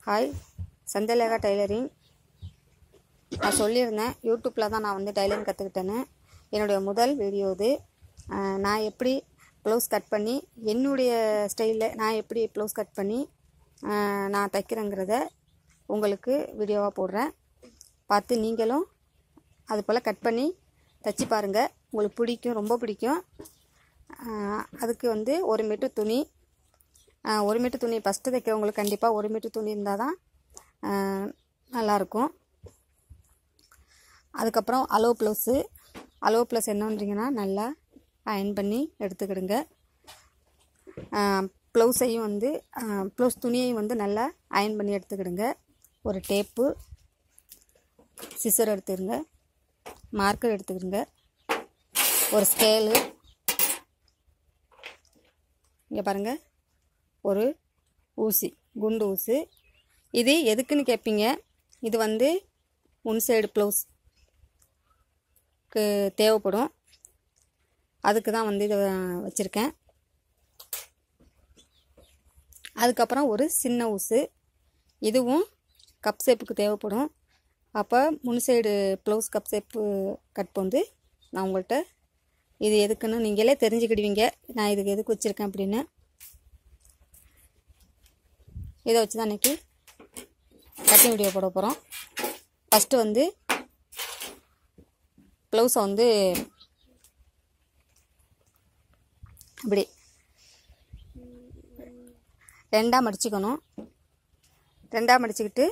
hi சந்தியலேகா tailoring நான் சொல்லியிருந்தேன் யூடியூப்பில் தான் நான் வந்து டைலரிங் கற்றுக்கிட்டேன்னு என்னுடைய முதல் வீடியோ இது அஹ் நான் எப்படி ப்ளவுஸ் கட் பண்ணி என்னுடைய ஸ்டைலில் நான் எப்படி ப்ளவுஸ் கட் பண்ணி அஹ் நான் தைக்கிறேங்கிறத உங்களுக்கு வீடியோவாக போடுறேன் பார்த்து நீங்களும் அது போல் கட் பண்ணி தைச்சி பாருங்கள் உங்களுக்கு பிடிக்கும் ரொம்ப பிடிக்கும் அஹ் அதுக்கு வந்து ஒரு மீட்டர் துணி அஹ் ஒரு மீட்டர் துணி ஃபஸ்ட்டு தைக்கிறவங்களுக்கு கண்டிப்பாக ஒரு மீட்டர் துணி இருந்தால் தான் அஹ் நல்லாயிருக்கும் அதுக்கப்புறம் அலோ ப்ளவுஸு அலோ ப்ளஸ் என்னன்றீங்கன்னா நல்லா அயன் பண்ணி எடுத்துக்கிடுங்க ப்ளவுஸையும் வந்து ப்ளவுஸ் துணியையும் வந்து நல்லா அயன் பண்ணி எடுத்துக்கிடுங்க ஒரு டேப்பு சிசர் எடுத்துக்கிடுங்க மார்க்கர் எடுத்துக்கிடுங்க ஒரு ஸ்கேலு இங்கே பாருங்கள் ஒரு ஊசி குண்டு ஊசி இது எதுக்குன்னு கேட்பீங்க இது வந்து முன் சைடு ப்ளவுஸ்க்கு தேவைப்படும் அதுக்கு தான் வந்து இதை வச்சுருக்கேன் அதுக்கப்புறம் ஒரு சின்ன ஊசு இதுவும் கப் ஷேப்புக்கு தேவைப்படும் அப்போ முன் side blouse cup shape cut வந்து நான் உங்கள்கிட்ட இது எதுக்குன்னு நீங்களே தெரிஞ்சுக்கிடுவீங்க நான் இதுக்கு எதுக்கு வச்சுருக்கேன் அப்படின்னு இதை வச்சு தான் இன்றைக்கி கட்டிங் வீடியோ போட போகிறோம் ஃபஸ்ட்டு வந்து ப்ளவுஸை வந்து இப்படி ரெண்டாக மடிச்சுக்கணும் ரெண்டாக மடிச்சுக்கிட்டு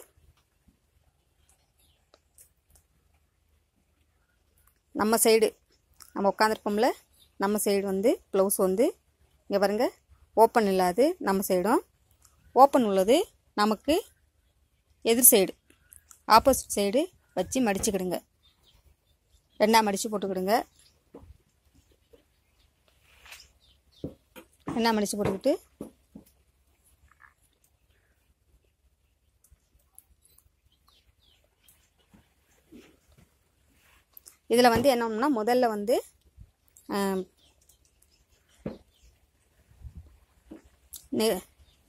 நம்ம சைடு நம்ம உட்காந்துருப்போம்ல நம்ம சைடு வந்து ப்ளவுஸ் வந்து இங்கே பாருங்கள் ஓப்பன் இல்லாது நம்ம சைடும் ஓப்பன் உள்ளது நமக்கு எதிர் சைடு ஆப்போசிட் சைடு வச்சு மடிச்சுக்கிடுங்க ரெண்டாக மடித்து போட்டுக்கிடுங்க ரெண்டாக மடித்து போட்டுக்கிட்டு இதில் வந்து என்னன்னா முதல்ல வந்து ஆம், நெ-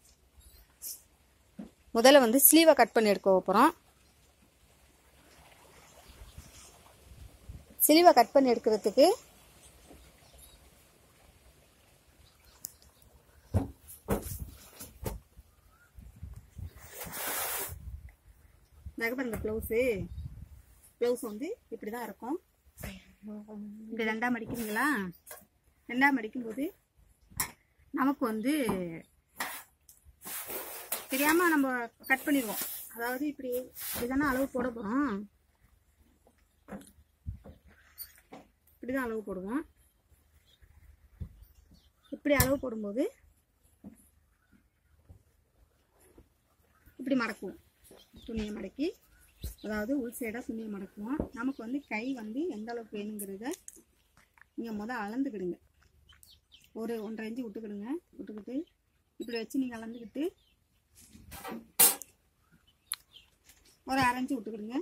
முதல்ல வந்து ஸ்லீவை கட் பண்ணி எடுக்க போகிறோம் ஸ்லீவை கட் பண்ணி எடுக்கிறதுக்கு நகை பாருங்க ப்ளவுஸு ப்ளவுஸ் வந்து இப்படி தான் இருக்கும் இப்படி ரெண்டாக மடிக்கிறீங்களா ரெண்டாக மடிக்கும்போது நமக்கு வந்து தெரியாமல் நம்ம கட் பண்ணிடுவோம் அதாவது இப்படி இப்படிதானே அளவு போட போகிறோம் இப்படி தான் அளவு போடுவோம் இப்படி அளவு போடும்போது இப்படி மடக்குவோம் துணியை மடக்கி அதாவது உள் சைடாக துணியை மடக்குவோம் நமக்கு வந்து கை வந்து எந்த அளவுக்கு வேணுங்கிறத நீங்கள் முதல் அளந்துக்கிடுங்க ஒரு ஒன்றரை இன்ச்சு விட்டுக்கிடுங்க விட்டுக்கிட்டு இப்படி வச்சு நீங்கள் அளந்துக்கிட்டு ஒரு அரை இன்ச்சு விட்டுக்கிடுங்க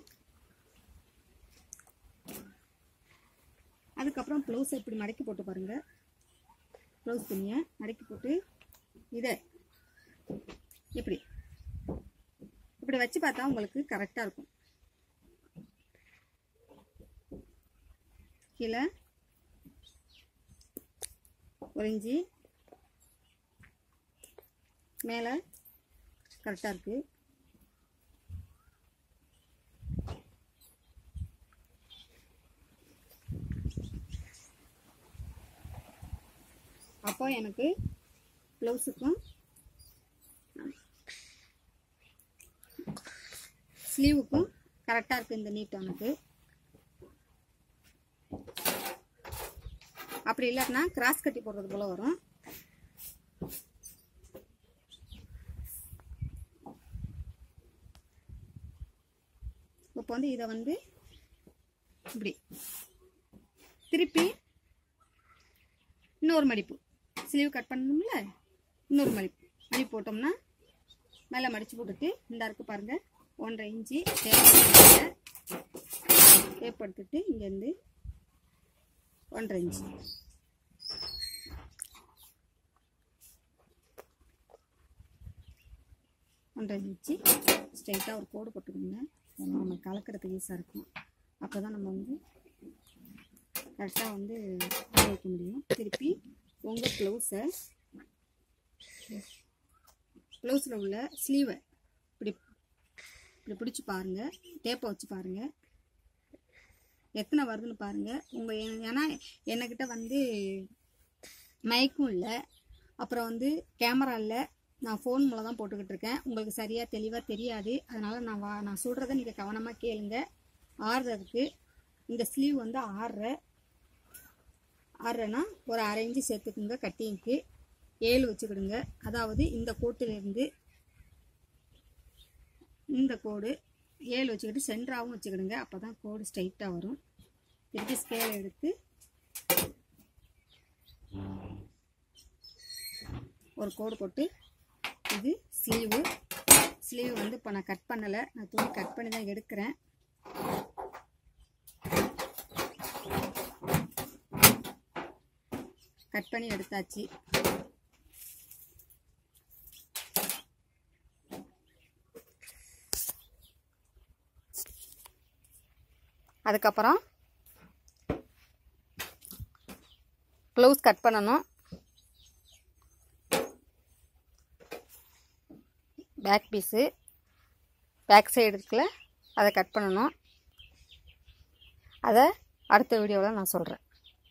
அதுக்கப்புறம் ப்ளவுஸை இப்படி மடக்கி போட்டு பாருங்க ப்ளவுஸ் துணியை மடக்கி போட்டு இதை இப்படி இப்படி வச்சு பார்த்தா உங்களுக்கு கரெக்டாக இருக்கும் கீழே ஒரு இஞ்சி மேலே கரெக்டாக இருக்குது அப்போ எனக்கு ப்ளவுஸுக்கும் ஸ்லீவுக்கும் கரெக்டாக இருக்குது இந்த நீட் எனக்கு அப்படி இல்லாட்டினா கிராஸ் கட்டி போடுறது போல் வரும் இப்போ வந்து இதை வந்து இப்படி திருப்பி இன்னொரு மடிப்பு ஸ்லீவ் கட் பண்ணணும்ல இன்னொரு மடிப்பு மடிப்பு போட்டோம்னா மேலே மடித்து போட்டுட்டு இந்த இருக்கு பாருங்க ஒன்றரை இன்ச்சு தேவைப்படுத்துங்க தேவைப்படுத்திட்டு இங்கேருந்து ஒன்றரை இன்ச்சு ஒன்றரை வச்சு ஸ்ட்ரைட்டாக ஒரு கோடு போட்டுக்கோங்க அதெல்லாம் நம்ம கலக்கிறதுக்கு ஈஸியாக இருக்கும் அப்போ தான் நம்ம வந்து கரெக்டாக வந்து வர வைக்க முடியும் திருப்பி உங்கள் ப்ளவுஸை ப்ளவுஸில் உள்ள ஸ்லீவை இப்படி இப்படி பிடிச்சி பாருங்கள் டேப்பை வச்சு பாருங்கள் எத்தனை வருதுன்னு பாருங்கள் உங்கள் ஏன்னா என்கிட்ட வந்து மைக்கும் இல்லை அப்புறம் வந்து கேமரா இல்லை நான் ஃபோன் மூலம் தான் போட்டுக்கிட்டு இருக்கேன் உங்களுக்கு சரியாக தெளிவாக தெரியாது அதனால் நான் வா நான் சொல்கிறத நீங்கள் கவனமாக கேளுங்க ஆறுறதுக்கு இந்த ஸ்லீவ் வந்து ஆறுற ஆறுறேன்னா ஒரு அரை இன்ச்சு சேர்த்துக்குங்க கட்டிங்க்கு ஏழு வச்சுக்கிடுங்க அதாவது இந்த கோட்டிலிருந்து இந்த கோடு ஏழு வச்சுக்கிட்டு சென்டராகவும் வச்சுக்கிடுங்க அப்போ தான் கோடு ஸ்ட்ரைட்டாக வரும் திருப்பி ஸ்கேல் எடுத்து ஒரு கோடு போட்டு இது ஸ்லீவு ஸ்லீவ் வந்து இப்போ நான் கட் பண்ணலை நான் துணி கட் பண்ணி தான் எடுக்கிறேன் கட் பண்ணி எடுத்தாச்சு அதுக்கப்புறம் ப்ளவுஸ் கட் பண்ணணும் பேக் பீஸு பேக் சைடு இருக்குல்ல அதை கட் பண்ணணும் அதை அடுத்த வீடியோவில் நான் சொல்கிறேன்